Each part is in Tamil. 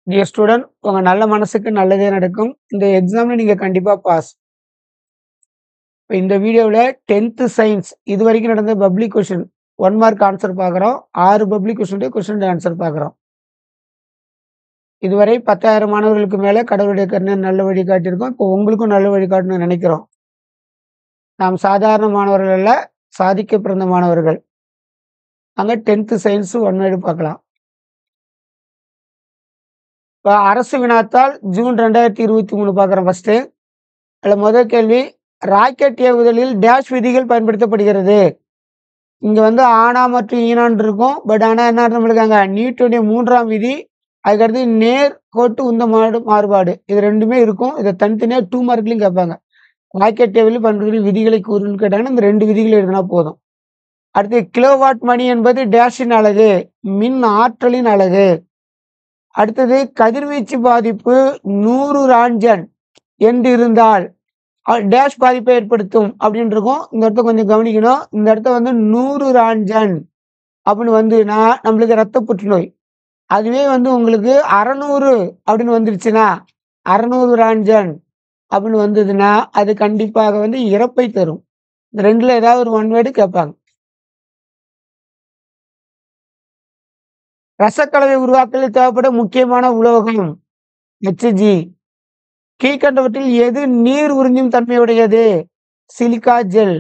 டியர் ஸ்டூடண்ட் உங்க நல்ல மனசுக்கு நல்லதே நடக்கும். இந்த எக்ஸாம்ல நீங்க கண்டிப்பா பாஸ். இப்ப இந்த வீடியோவுல 10த் சயின்ஸ் இதுவரைக்கும் நடந்த பப்ளிக் கொஸ்டின் 1 மார்க் ஆன்சர் பார்க்குறோம். 6 பப்ளிக் கொஸ்டின் கொஸ்டின் ஆன்சர் பார்க்குறோம். இதுவரை 10,000 மாணவர்களுக்கு மேல கடவுளுடைய கருணை நல்ல வழி காட்டியிருக்கோம். இப்போ உங்களுக்கும் நல்ல வழி காட்டணும்னு நினைக்கிறோம். நாம் சாதாரண மாணவர்கள் அல்ல, சாதிக்க பிறந்த மாணவர்கள். அங்க 10த் சயின்ஸ் 1 வேர்டு பார்க்கலாம். இப்ப அரசு வினாத்தாள் ஜூன் 2023 பார்க்குறோம் ஃபர்ஸ்ட்டு. அதுல முதல் கேள்வி ராக்கெட் ஏவுதலில் டேஷ் விதிகள் பயன்படுத்தப்படுகிறது. இங்க வந்து ஆனா மற்றும் ஈனான்னு இருக்கும். பட் ஆனா என்ன நம்மளுக்காங்க நியூட்டனுடைய 3ஆம் விதி, அதுக்கடுத்து நேர் கோட்டு உந்த மாடு மாறுபாடு. இது 2மே இருக்கும். இத தனித்தனியா 2 மார்க்லயும் கேட்பாங்க. ராக்கெட் ஏவுதலில் பயன்படுத்தக்கூடிய விதிகளை கூறுன்னு கேட்டாங்கன்னா, இந்த 2 விதிகள் எழுதினா போதும். அடுத்து கிலோவாட் மணி என்பது டேஷின் அலகு, மின் ஆற்றலின் அலகு. அடுத்தது கதிர்வீச்சு பாதிப்பு 100 ரான்ஜன் என்று இருந்தால் அ டேஷ் பாதிப்பை ஏற்படுத்தும் அப்படின்னு இருக்கும். இந்த இடத்த கொஞ்சம் கவனிக்கணும். இந்த இடத்த வந்து 100 ரான்ஜன் அப்படின்னு வந்துன்னா, நம்மளுக்கு ரத்த புற்றுநோய். அதுவே வந்து உங்களுக்கு 600 அப்படின்னு வந்துருச்சுன்னா, 600 ரான்ஜன் அப்படின்னு வந்ததுன்னா, அது கண்டிப்பாக வந்து இறப்பை தரும். இந்த 2ல ஏதாவது ஒரு 1 வேர்டு கேட்பாங்க. ரசக்கலவை உருவாக்கலில் தேவைப்படும் முக்கியமான உலோகம் Hg. கீழ்க்கண்டவற்றில் எது நீர் உறிஞ்சும் தன்மையுடையது? Silica gel.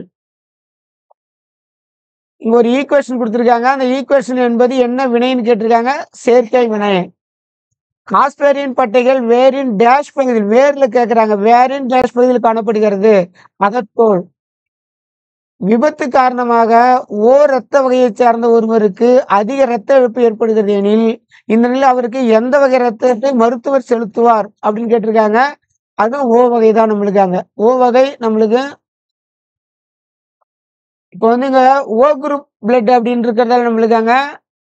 இங்க ஒரு ஈக்குவேஷன் குடுத்திருக்காங்க. அந்த ஈக்குவேஷன் என்பது என்ன வினைன்னு கேட்டிருக்காங்க. சேர்க்கை வினை. காஸ்பேரின் பட்டைகள் வேரின் டேஷ் பகுதியில் வேர்ல கேட்கறாங்க. வேரின் டேஷ் பகுதியில் காணப்படுகிறது. அகத்தோல். விபத்து காரணமாக ஓ இரத்த வகையைச் சார்ந்த ஒருவருக்கு அதிக இரத்த இழப்பு ஏற்படுகிறது எனில், இந்த நிலையில் அவருக்கு எந்த வகை இரத்தத்தை மருத்துவர் செலுத்துவார்? அப்படின்னு கேட்டிருக்காங்க. அதுவும் ஓ வகை தான் நம்மளுக்காங்க. ஓ வகை நம்மளுக்கு இப்ப வந்து இங்க ஓ குரூப் பிளட் அப்படின்னு இருக்கிறதால நம்மளுக்காங்க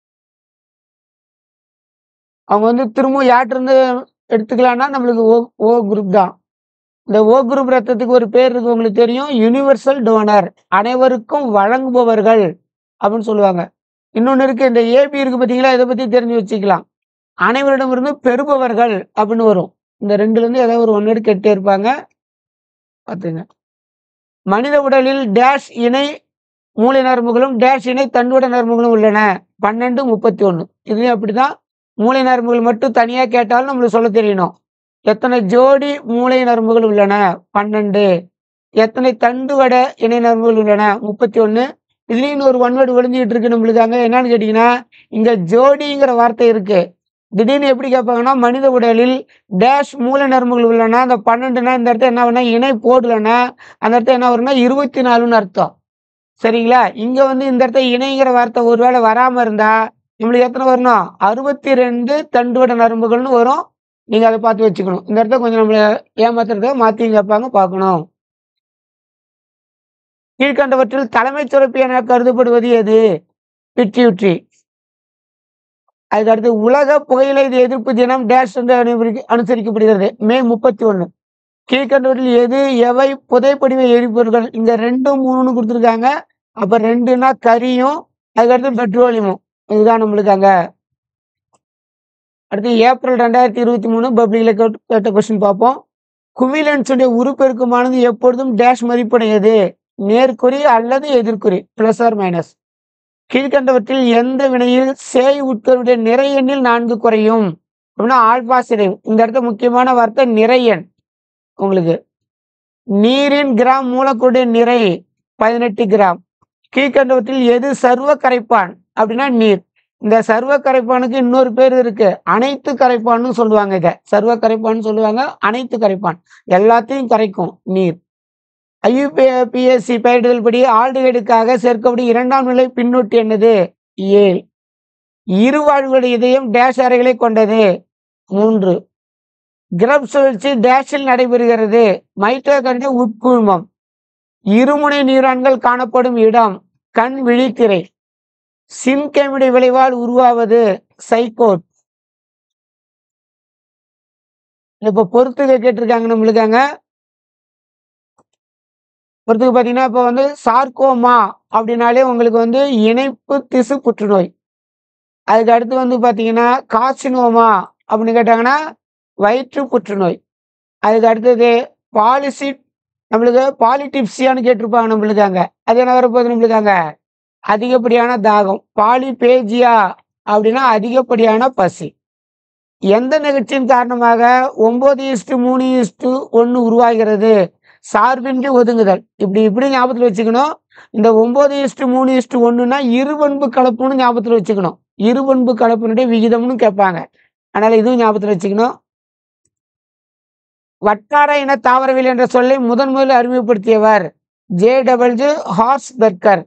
அவங்க வந்து திரும்பவும் யார்ட்டருந்து எடுத்துக்கலாம்னா, நம்மளுக்கு ஓ ஓ குரூப் தான். இந்த ஓ குரூப் ரத்தத்துக்கு ஒரு பேர் இருக்கு உங்களுக்கு தெரியும். Universal donor. அனைவருக்கும் வழங்குபவர்கள் அப்படின்னு சொல்லுவாங்க. இன்னொன்னு இருக்கு. இந்த ஏபி இருக்கு பார்த்தீங்களா? இத பத்தி தெரிஞ்சு வச்சுக்கலாம். அனைவரிடமிருந்து பெறுபவர்கள் அப்படின்னு வரும். இந்த 2லருந்து ஏதாவது ஒரு 1 வேர்டு கேட்டுட்டே இருப்பாங்க. பார்த்துங்க. மனித உடலில் டேஷ் இணை மூளை நரம்புகளும், டேஷ் இணை தண்டுவட நரம்புகளும் உள்ளன. 12, 31. இதுலயும் அப்படிதான். மூளை நரம்புகள் மட்டும் தனியா கேட்டாலும் நம்மளுக்கு சொல்ல தெரியணும். எத்தனை ஜோடி மூளை நரம்புகள் உள்ளன? 12. எத்தனை தண்டுவட இணை நரம்புகள் உள்ளன? 31. இதுலயும் இன்னொரு 1 வேர்டு ஒளிஞ்சுகிட்டு இருக்கு நம்மளுக்காங்க. என்னன்னு கேட்டீங்கன்னா, இங்க ஜோடிங்கிற வார்த்தை இருக்கு. திடீர்னு எப்படி கேட்பாங்கன்னா, மனித உடலில் டேஷ் மூளை நரம்புகள் உள்ளன. அந்த 12னா இந்த இடத்துல என்ன ஆகும்னா, இணை போடலன்னா, அந்த இடத்துல என்ன வரும்னா 24ன்னு அர்த்தம். சரிங்களா? இங்க வந்து இந்த இடத்துல இணைங்கிற வார்த்தை ஒரு வேளை வராம இருந்தா, நம்மளுக்கு எத்தனை வரணும்? 62 தண்டுவட நரம்புகள்னு வரும். நீங்க அத பார்த்து வச்சுக்கணும். இந்த இடத்துல கொஞ்சம் நம்மள ஏமாத்துறதுக்காக மாத்தியும் கேட்பாங்க பார்க்கணும். கீழ்க்கண்டவற்றில் தலைமைச் சுரப்பி என கருதப்படுவது எது? பிட்யூட்டரி. அதுக்கு அடுத்து உலக புகையிலை எதிர்ப்பு தினம் டேஷ் என்று அனுபவிக்க அனுசரிக்கப்படுகிறது. மே 31. கீழ்க்கண்டவற்றில் எது எவை புதைப்படிவ எரிபொருட்கள்? இங்க 2, 3ன்னு குடுத்திருக்காங்க. அப்ப 2ன்னா கரியும், அதுக்கடுத்து பெட்ரோலியமும். இதுதான் நம்மளுக்கு அங்க. அடுத்து ஏப்ரல் 2023 பப்ளிக்ல கேட் கேட்ட கொஸ்டின் பார்ப்போம். குவிலென்ஸ் உடைய உருப்பெருக்கமானது எப்பொழுதும் டேஷ் மதிப்புடையது? நேர்க்குறி அல்லது எதிர்க்குறி. Plus or minus. கீழ்க்கண்டவற்றில் எந்த வினையில் சேய் உட்கருவுடைய நிறை எண்ணில் 4 குறையும்? அப்படின்னா ஆல்பா சிதைவு. இந்த இடத்துல முக்கியமான வார்த்தை நிறை எண். உங்களுக்கு. நீரின் கிராம் மூலக்கூறுடைய நிறை 18 கிராம். கீழ்க்கண்டவற்றில் எது சர்வ கரைப்பான்? அப்படின்னா நீர். இந்த சர்வ கரைப்பானுக்கு இன்னொரு பேர் இருக்கு. அனைத்து கரைப்பான்னு சொல்லுவாங்க இத. சர்வ கரைப்பான்னு சொல்லுவாங்க. அனைத்து கரைப்பான். எல்லாத்தையும் கரைக்கும் நீர். ஐயுபிஏசி பெயரிடுதல் படி ஆல்டிகைடுக்காக சேர்க்கப்படும் 2ஆம் நிலை பின்னொட்டு என்னது? ஏல். இருவாழ்வுடைய இதயம் டேஷ் அறைகளை கொண்டது? 3. கிரப் சுழற்சி டேஷில் நடைபெறுகிறது? மைட்டோகாண்ட்ரிய உட்குழுமம். இருமுனை நியூரான்கள் காணப்படும் இடம்? கண் விழித்திரை. சின்கேமிடைய விளைவால் உருவாவது? சைகோட். இப்ப பொறுத்துக கேட்டிருக்காங்க நம்மளுக்காங்க. பொறுத்துக பார்த்தீங்கன்னா, இப்ப வந்து சார்கோமா அப்படின்னாலே உங்களுக்கு வந்து இணைப்பு திசு புற்றுநோய். அதுக்கு அடுத்து வந்து பார்த்தீங்கன்னா, கார்சினோமா அப்படின்னு கேட்டாங்கன்னா வயிற்று புற்றுநோய் அதுக்கு அடுத்தது பாலிசிட் நம்மளுக்கு பாலிடிப்சியான்னு கேட்டிருப்பாங்க நம்மளுக்கு அங்க அது என்ன வரப்போகுது நம்மளுக்கு அங்க அதிகப்படியான தாகம் பாலிபேஜியா அப்படின்னா அதிகப்படியான பசி எந்த நிகழ்ச்சியின் காரணமாக ஒன்பது இஸ்டு மூணு இஸ்டு ஒன்று உருவாகிறது சார்பின்றி ஒதுங்குதல் இப்படி இப்படி ஞாபகத்தில் வச்சுக்கணும் இந்த ஒன்பது இஸ்டு மூணு இஸ்டு ஒன்றுனா இருபண்பு கலப்புன்னு ஞாபகத்தில் வச்சுக்கணும் இருபண்பு கலப்பினுடைய விகிதம்னு கேட்பாங்க அதனால இதுவும் ஞாபகத்தில் வச்சுக்கணும் வட்டார இன தாவரவியல் என்ற சொல்லை முதன் முதலில் அறிமுகப்படுத்தியவர் ஜே டபிள்யூ ஹார்ஸ்பெர்கர்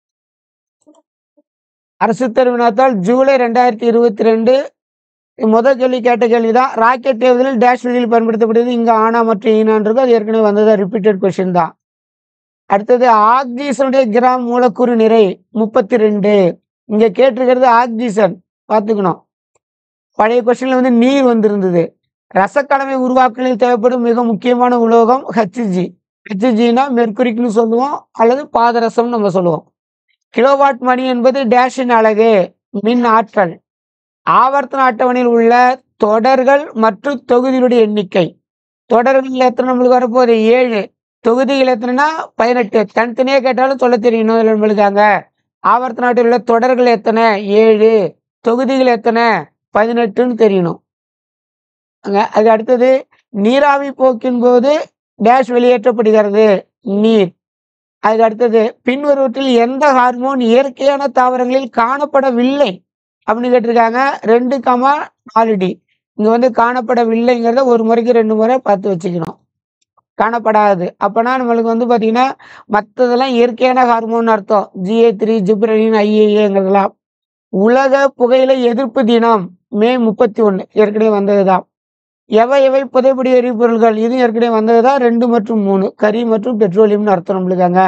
அரசு தெரிவித்தால் ஜூலை ரெண்டாயிரத்தி இருபத்தி ரெண்டு முதல் கேள்வி கேட்ட கேள்விதான் ராக்கெட் ஏவுதலில் டேஷ் வெளியில் பயன்படுத்தப்படுது இங்க ஆனா மற்றும் ஈனான்றது அது ஏற்கனவே வந்தது ரிப்பீட்டட் கொஸ்டின் தான் அடுத்தது ஆக்சிஜனுடைய கிராம் மூலக்கூறு நிறை முப்பத்தி ரெண்டு இங்க கேட்டிருக்கிறது ஆக்சிஜன் பார்த்துக்கணும் பழைய கொஸ்டின்ல வந்து நீர் வந்திருந்தது ரசக்கலவை உருவாக்கலில் தேவைப்படும் மிக முக்கியமான உலோகம் ஹச்ஜி ஹச்ஜினா மெர்குரிக்னு சொல்லுவோம் அல்லது பாதரசம் நம்ம சொல்லுவோம் கிலோவாட் மணி என்பது டேஷின் அலகு மின் ஆற்றல் ஆவர்த்தன அட்டவணையில் உள்ள தொடர்கள் மற்றும் தொகுதிகளுடைய எண்ணிக்கை தொடர்கள் எத்தனை நம்மளுக்கு வரப்போகுது ஏழு தொகுதிகள் எத்தனைனா பதினெட்டு தனித்தனியாக கேட்டாலும் சொல்ல தெரியணும் இதுல நம்மளுக்கு அங்க ஆவர்த்தன அட்டவணையில் உள்ள தொடர்கள் எத்தனை ஏழு தொகுதிகள் எத்தனை பதினெட்டுன்னு தெரியணும் அங்க அது அடுத்தது நீராவி போக்கின் போது டேஷ் வெளியேற்றப்படுகிறது நீர் அதுக்கு அடுத்தது பின்வருவற்றில் எந்த ஹார்மோன் இயற்கையான தாவரங்களில் காணப்படவில்லை அப்படின்னு கேட்டிருக்காங்க ரெண்டு கமா நாலு டி இங்க வந்து காணப்படவில்லைங்கிறத ஒரு முறைக்கு ரெண்டு முறை பார்த்து வச்சுக்கணும் காணப்படாது அப்பனா நம்மளுக்கு வந்து பாத்தீங்கன்னா மற்றதெல்லாம் இயற்கையான ஹார்மோன் அர்த்தம் ஜிஏ த்ரீ ஜிப்ரலின் ஐஏஏங்கிறதெல்லாம் உலக புகையிலை எதிர்ப்பு தினம் மே முப்பத்தி ஒன்று ஏற்கனவே வந்ததுதான் எவை எவை புதைப்படி எரிபொருள்கள் இது ஏற்கனவே வந்ததுதான் ரெண்டு மற்றும் மூணு கரி மற்றும் பெட்ரோலியம்னு அர்த்தம் நம்மளுக்கு அங்க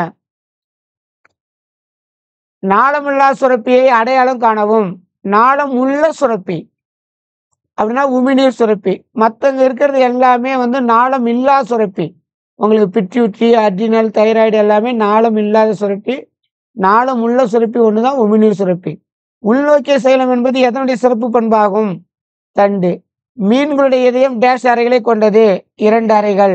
நாளமில்லா சுரப்பியை அடையாளம் காணவும் நாளம் உள்ள சுரப்பி அப்படின்னா உமிநீர் சுரப்பி மற்றங்க இருக்கிறது எல்லாமே வந்து நாளம் இல்லா சுரப்பி உங்களுக்கு பிட்யூட்ரி அட்ரினல் தைராய்டு எல்லாமே நாளம் இல்லாத சுரப்பி நாளம் உள்ள சுரப்பி ஒன்று தான் உமிநீர் சுரப்பி உள்நோக்கிய செயலம் என்பது எதனுடைய சிறப்பு பண்பாகும் தண்டு மீன்களுடைய இதயம் டேஷ் அறைகளை கொண்டது இரண்டு அறைகள்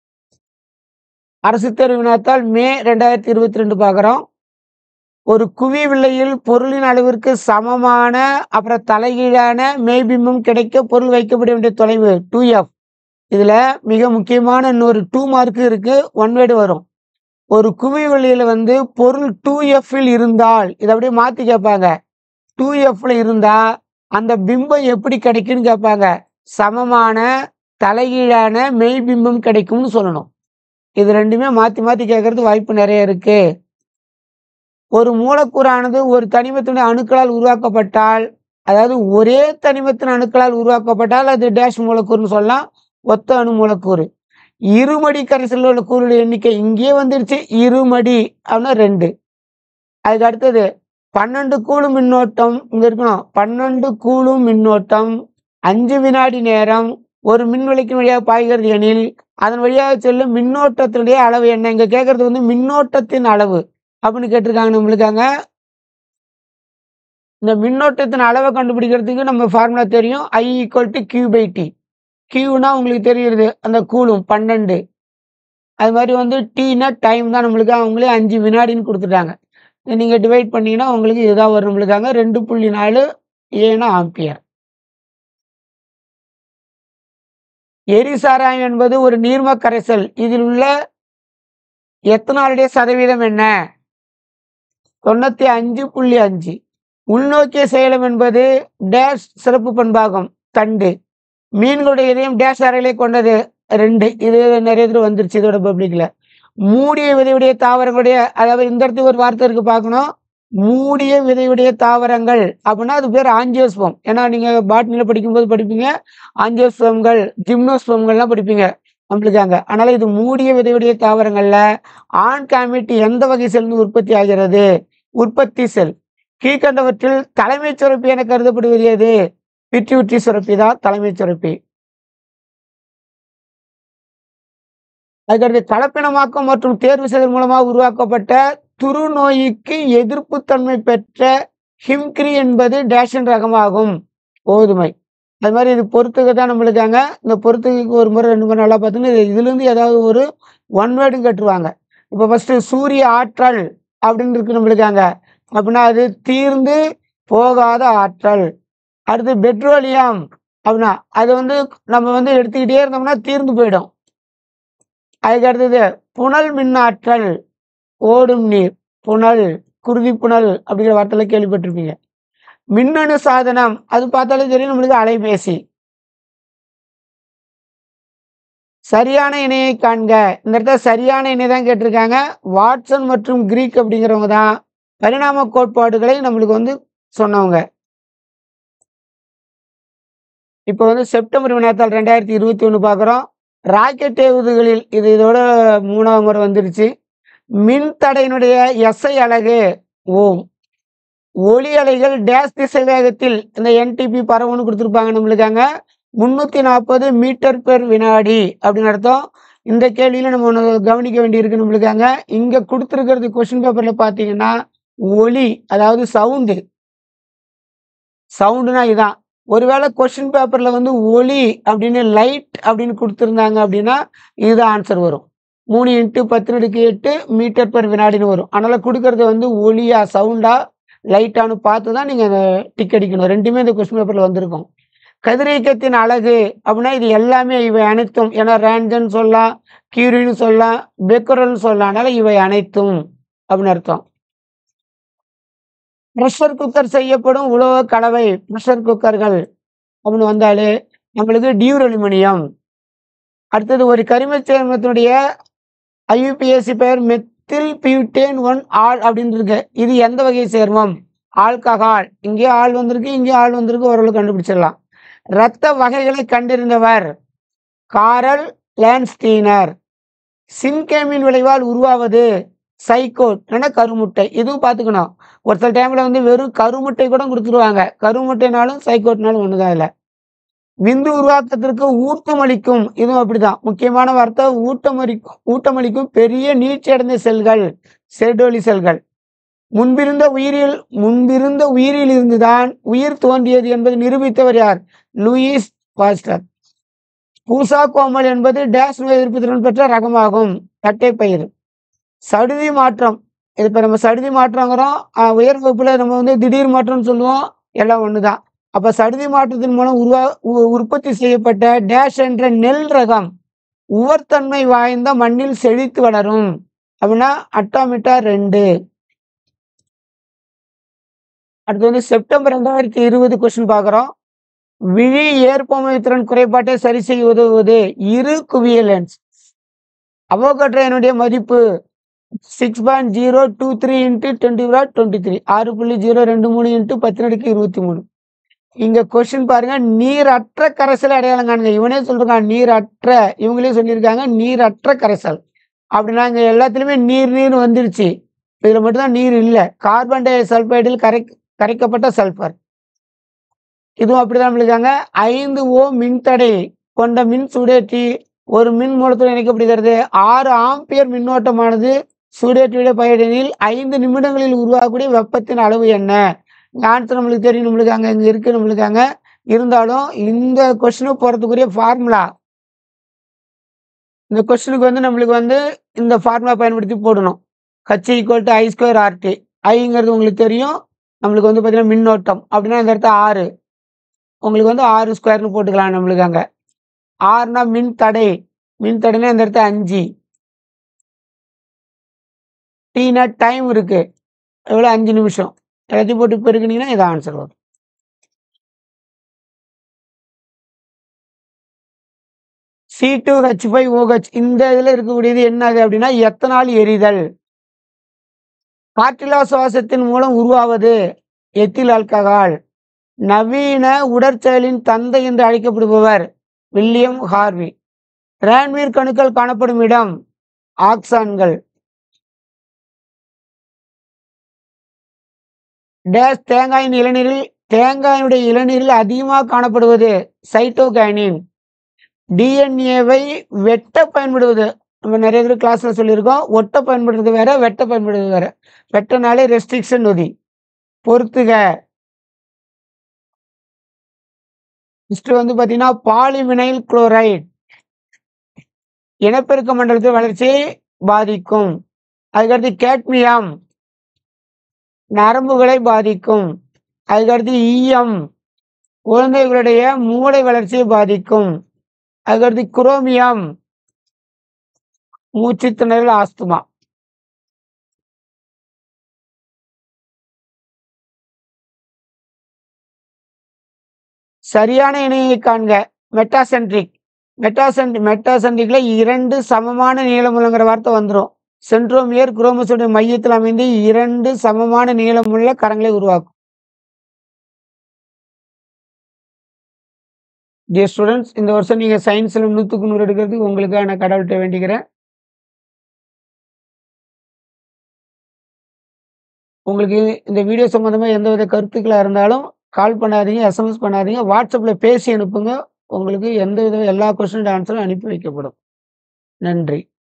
அரசு தேர்வு வினாத்தால் மே ரெண்டாயிரத்தி இருபத்தி ரெண்டு பார்க்குறோம் ஒரு குவி வில்லையில் பொருளின் அளவிற்கு சமமான அப்புறம் தலைகீழான மெய்பிம்பம் கிடைக்க பொருள் வைக்கப்பட வேண்டிய தொலைவு டூ எஃப் இதுல மிக முக்கியமான இன்னொரு டூ மார்க் இருக்கு ஒன் வேர்டு வரும் ஒரு குவி வெளியில வந்து பொருள் டூ எஃப்இல் இருந்தால் இதை அப்படியே மாத்தி கேட்பாங்க டூ எஃப்ல இருந்தா அந்த பிம்பம் எப்படி கிடைக்குன்னு கேட்பாங்க சமமான தலைகீழான மெய்பிம்பம் கிடைக்கும்னு சொல்லணும் இது ரெண்டுமே மாத்தி மாத்தி கேட்கறது வாய்ப்பு நிறைய இருக்கு ஒரு மூலக்கூறானது ஒரு தனிமத்தினுடைய அணுக்களால் உருவாக்கப்பட்டால் அதாவது ஒரே தனிமத்தின் அணுக்களால் உருவாக்கப்பட்டால் அது டேஷ் மூலக்கூறுன்னு சொல்லலாம் ஒத்த அணு மூலக்கூறு இருமடி கரைசலில் உள்ள கூறுடைய எண்ணிக்கை இங்கேயே வந்துருச்சு இருமடி அப்படின்னா ரெண்டு அதுக்கு அடுத்தது பன்னெண்டு கூலும் மின்னோட்டம் இங்க இருக்கணும் பன்னெண்டு கூலும் மின்னோட்டம் அஞ்சு வினாடி நேரம் ஒரு மின் விளக்கின் வழியாக பாய்கிறது எனில் அதன் வழியாக செல்லும் மின்னோட்டத்தினுடைய அளவு என்ன இங்க கேட்கறது வந்து மின்னோட்டத்தின் அளவு அப்படின்னு கேட்டிருக்காங்க நம்மளுக்காங்க இந்த மின்னோட்டத்தின் அளவை கண்டுபிடிக்கிறதுக்கு நம்ம ஃபார்முலா தெரியும் I equal to Q by T கியூனா உங்களுக்கு தெரியுது அந்த கூலும் பன்னெண்டு அது மாதிரி வந்து டீனா டைம் தான் நம்மளுக்கு அவங்களே அஞ்சு வினாடின்னு கொடுத்துட்டாங்க இதை நீங்க டிவைட் பண்ணீங்கன்னா உங்களுக்கு இதுதான் வரும் நம்மளுக்காங்க ரெண்டு புள்ளி நாலு ஏனா ஆம்பியர் எரிசாராயம் என்பது ஒரு நீர்ம கரைசல் இதில் உள்ள எத்தனாலுடைய சதவீதம் என்ன தொண்ணூத்தி அஞ்சு புள்ளி அஞ்சு உள்நோக்கிய செயலம் என்பது டேஷ் சிறப்பு பண்பாகும் தண்டு மீன்களுடைய இதயம் டேஷ் அறைகளை கொண்டது ரெண்டு இது நிறைய தடவை வந்துருச்சு இதோட பப்ளிக்ல மூடிய விதையுடைய தாவரங்களுடைய அதாவது இந்த இடத்துக்கு ஒரு வார்த்தை இருக்கு பார்க்கணும் மூடிய விதையுடைய தாவரங்கள் அப்படின்னா அது பேர் ஆஞ்சியோஸ்பம் ஏன்னா நீங்க பாட்னில படிக்கும்போது படிப்பீங்க ஆஞ்சியோஸ்பம்கள் ஜிம்னோஸ்பம்கள்லாம் படிப்பீங்க நம்மளுக்கு அங்க அதனால இது மூடிய விதையுடைய தாவரங்கள்ல ஆண் காமிட் எந்த வகை செல் உற்பத்தி ஆகிறது உற்பத்தி செல் கீழ்கண்டவற்றில் தலைமைச் சுரப்பி என கருதப்படுவது எது பிட்யூட்ரி சுரப்பி தான் தலைமைச் சுரப்பி அதுக்கடுத்து கலப்பினமாக்கம் மற்றும் தேர்வு செய்தல் மூலமாக உருவாக்கப்பட்ட துரு நோய்க்கு எதிர்ப்பு தன்மை பெற்ற ஹிம்கிரி என்பது டேஷன் ரகமாகும் கோதுமை அது மாதிரி இது பொறுத்துக்க தான் நம்மளுக்கு அங்க இந்த பொறுத்துக்கு ஒரு முறை ரெண்டு முறை நல்லா பார்த்தீங்கன்னா இது இதுலேருந்து ஏதாவது ஒரு ஒன் வேர்டும் கேட்டுருவாங்க இப்போ ஃபர்ஸ்ட் சூரிய ஆற்றல் அப்படின்னு இருக்கு நம்மளுக்கு அங்க அப்படின்னா அது தீர்ந்து போகாத ஆற்றல் அடுத்து பெட்ரோலியம் அப்படின்னா அது வந்து நம்ம வந்து எடுத்துக்கிட்டே இருந்தோம்னா தீர்ந்து போயிடும் அதுக்கு அடுத்தது புனல் மின்னாற்றல் ஓடும் நீர் புனல் குருதி புனல் அப்படிங்கிற வார்த்தையில கேள்விப்பட்டிருப்பீங்க மின்னணு சாதனம் அது பார்த்தாலே தெரியும் நம்மளுக்கு அலைபேசி சரியான இணையை காண்க இந்த இடத்துல சரியான இணை தான் கேட்டிருக்காங்க வாட்சன் மற்றும் கிரீக் அப்படிங்கிறவங்க தான் பரிணாம கோட்பாடுகளை நம்மளுக்கு வந்து சொன்னவங்க இப்போ வந்து செப்டம்பர் வினாத்தாள் ரெண்டாயிரத்தி இருபத்தி ஒன்று பார்க்குறோம் ராக்கெட் ஏவுதல்களில் இது இதோட மூணாவது முறை வந்துருச்சு மின் தடையினுடைய எஸ்ஐ அலகு ஓம் ஒளி அலைகள் டேஸ் திசை வேகத்தில் இந்த என்டிபி பரவுன்னு கொடுத்துருப்பாங்க நம்மளுக்காங்க முந்நூற்றி நாற்பது மீட்டர் பெர் வினாடி அப்படின்னு அர்த்தம் இந்த கேள்வியில நம்ம ஒன்று கவனிக்க வேண்டியிருக்கு நம்மளுக்காங்க இங்கே கொடுத்துருக்கிறது கொஸ்டின் பேப்பரில் பார்த்தீங்கன்னா ஒலி அதாவது சவுண்டு சவுண்டுனா இதான் ஒருவேளை கொஸ்டின் பேப்பரில் வந்து ஒலி அப்படின்னு லைட் அப்படின்னு கொடுத்துருந்தாங்க அப்படின்னா இதுதான் ஆன்சர் வரும் மூணு இன்ட்டு பத்து நடுக்கு எட்டு மீட்டர் பெர் வினாடின்னு வரும் அதனால் கொடுக்கறது வந்து ஒலியா சவுண்டா லைட்டானு பார்த்து தான் நீங்கள் டிக் அடிக்கணும் ரெண்டுமே இந்த கொஸ்டின் பேப்பரில் வந்திருக்கும் கதிரியக்கத்தின் அழகு அப்படின்னா இது எல்லாமே இவை அனைத்தும் ஏன்னா ரேஞ்சன் சொல்லலாம் கியூரின்னு சொல்லலாம் பெக்கரல்னு சொல்லலாம் அதனால இவை அனைத்தும் அப்படின்னு அர்த்தம் ப்ரெஷர் குக்கர் செய்யப்படும் உலோக கலவை ப்ரெஷர் குக்கர்கள் அப்படின்னு வந்தாலே நம்மளுக்கு டியூர் அலுமினியம் அடுத்தது ஒரு கரிமச் சேர்மத்தினுடைய ஐயுபிஎஸ்சி பெயர் மெத்தில் பியூட்டேன் ஒன் ஆல் அப்படின்னு இருக்கு இது எந்த வகை சேர்மம் ஆல்கஹால் இங்கே ஆள் வந்திருக்கு இங்கே ஆள் வந்திருக்கு ஓரளவு கண்டுபிடிச்சிடலாம் இரத்த வகைகளை கண்டறிந்தவர் காரல் லேன்ஸ்டீனர் சின்கேமின் விளைவால் உருவாவது சைக்கோட் என கருமுட்டை இதுவும் பார்த்துக்கணும் ஒரு சில டைம்ல வந்து வெறும் கருமுட்டை கூட கொடுத்துருவாங்க கருமுட்டைனாலும் சைக்கோட்னாலும் ஒண்ணுதான் இல்லை விந்து உருவாக்கத்திற்கு ஊட்டமளிக்கும் இதுவும் அப்படிதான் முக்கியமான வார்த்தை ஊட்டமளிக்கும் ஊட்டமளிக்கும் பெரிய நீட்சி அடைந்த செல்கள் செர்டோலி செல்கள் முன்பிருந்த உயிரில் முன்பிருந்த உயிரில் இருந்துதான் உயிர் தோன்றியது என்பதை நிரூபித்தவர் யார் லூயிஸ் பாஸ்டர் பூசா கோமல் என்பது டேஸ் நோய் எதிர்ப்பு திறன் பெற்ற ரகமாகும் தட்டைப்பயிர் சடுதி மாற்றம் இது இப்போ நம்ம சடுதி மாற்றங்கிறோம் ஆஹ் உயர் வகுப்புல நம்ம வந்து திடீர் மாற்றம்னு சொல்லுவோம் எல்லாம் ஒண்ணுதான் அப்ப சடுதி மாற்றத்தின் மூலம் உருவா உ- உற்பத்தி செய்யப்பட்ட டேஷ் என்ற நெல் ரகம் உவர்த்தன்மை வாய்ந்த மண்ணில் செழித்து வளரும் அப்படின்னா அட்டாமிட்டா ரெண்டு அடுத்து வந்து செப்டம்பர் ரெண்டாயிரத்தி இருபது கொஸ்டின் பார்க்குறோம் விழி ஏற்பமை திறன் குறைபாட்டை சரி செய்ய உதவுவது இரு குவிய லென்ஸ் அவோகட்ரைனுடைய மதிப்பு six point zero two three into twenty twenty three ஆறு புள்ளி ஜீரோ ரெண்டு மூணு இன்ட்டு பத்து நடுக்கு இருபத்தி மூணு இங்க கொஸ்டின் பாருங்க நீரற்ற கரைசல் அடையாளம் காணுங்க இவனே சொல்றான் நீரற்ற இவங்களே சொல்லியிருக்காங்க நீரற்ற கரைசல் அப்படின்னா இங்க எல்லாத்துலயுமே நீர் நீர் வந்துருச்சு இதுல மட்டும்தான் நீர் இல்லை கார்பன் டை சல்பைடில் கரை கரைக்கப்பட்ட சல்பர் இதுவும் அப்படிதான் நம்மளுக்காங்க ஐந்து ஓ மின்தடை கொண்ட மின் சுடேற்றி ஒரு மின் மூலத்துடன் இணைக்கப்படுகிறது ஆறு ஆம்பியர் மின்னோட்டமானது சூடேற்றியுடைய பயனில் ஐந்து நிமிடங்களில் உருவாகக்கூடிய வெப்பத்தின் அளவு என்ன ஆன்சர் நம்மளுக்கு தெரியும் நம்மளுக்கு அங்க இங்க இருக்கு நம்மளுக்கு அங்க இருந்தாலும் இந்த கொஸ்டினுக்கு போறதுக்குரிய ஃபார்முலா இந்த கொஸ்டினுக்கு வந்து நம்மளுக்கு வந்து இந்த ஃபார்முலா பயன்படுத்தி போடணும் H equal to I square RT ஐங்கிறது உங்களுக்கு தெரியும் நம்மளுக்கு வந்து பார்த்தீங்கன்னா மின்னோட்டம் அப்படின்னா இந்த இடத்த ஆறு உங்களுக்கு வந்து ஆறு ஸ்கொயர்னு போட்டுக்கலாம் நம்மளுக்கு அங்க ஆறுனா மின் தடை மின் தடைனா இந்த இடத்த அஞ்சு டீனா டைம் இருக்கு எவ்வளோ அஞ்சு நிமிஷம் எல்லாத்தையும் போட்டு பெருக்குனீங்கன்னா இது ஆன்சர் வரும் C two H five OH இந்த இதில் இருக்கக்கூடியது என்னது அப்படின்னா எத்தனால் எரிதல் காற்றில்லா சுவாசத்தின் மூலம் உருவாவது எத்தில் ஆல்கஹால் நவீன உடற்செயலின் தந்தை என்று அழைக்கப்படுபவர் வில்லியம் ஹார்வி ரேன்வீர் கணுக்கள் காணப்படும் இடம் ஆக்சான்கள் டேஸ் தேங்காயின் இளநீரில் தேங்காயினுடைய இளநீரில் அதிகமாக காணப்படுவது சைட்டோகைனின் டிஎன்ஏவை வெட்ட பயன்படுவது நம்ம நிறைய பேர் கிளாஸ்ல சொல்லியிருக்கோம் ஒட்ட பயன்படுறது வேற வெட்ட பயன்படுறது வேற வெட்டனாலே ரெஸ்ட்ரிக்ஷன் நொதி பொறுத்துக நெக்ஸ்ட் வந்து பார்த்தீங்கன்னா, பாலிவினைல் குளோரைட். இனப்பெருக்க மண்டலத்தின் வளர்ச்சியை பாதிக்கும். அதுக்கடுத்து கேட்மியம். நரம்புகளை பாதிக்கும். அதுக்கடுத்து ஈயம். குழந்தைகளுடைய மூளை வளர்ச்சியை பாதிக்கும். அதுக்கடுத்து குரோமியம். மூச்சுத் திணறல், ஆஸ்துமா. சரியான இணையை காண்க. மெட்டாசென்ட்ரிக். மெட்டாசென்ட் மெட்டாசென்ட்ரிக்ல 2 சமமான நீளமுள்ளங்கிற வார்த்தை வந்துரும். சென்ட்ரோமியர் குரோமோசோமுடைய மையத்தில் அமைந்து 2 சமமான நீளமுள்ள கரங்களை உருவாக்கும். டியர் ஸ்டூடண்ட்ஸ், இந்த வருஷம் நீங்க சயின்ஸ்ல 100க்கு 100 எடுக்கிறதுக்கு உங்களுக்காக நான் கடவுள்ட்ட வேண்டிக்கிறேன். உங்களுக்கு இந்த வீடியோ சம்பந்தமா எந்தவித கருத்துக்களா இருந்தாலும் கால் பண்ணாதீங்க, எஸ்எம்எஸ் பண்ணாதீங்க. WhatsAppல பேசி அனுப்புங்க. உங்களுக்கு எந்தவித எல்லா கொஸ்டின் ஆன்ஸரும் அனுப்பி வைக்கப்படும். நன்றி.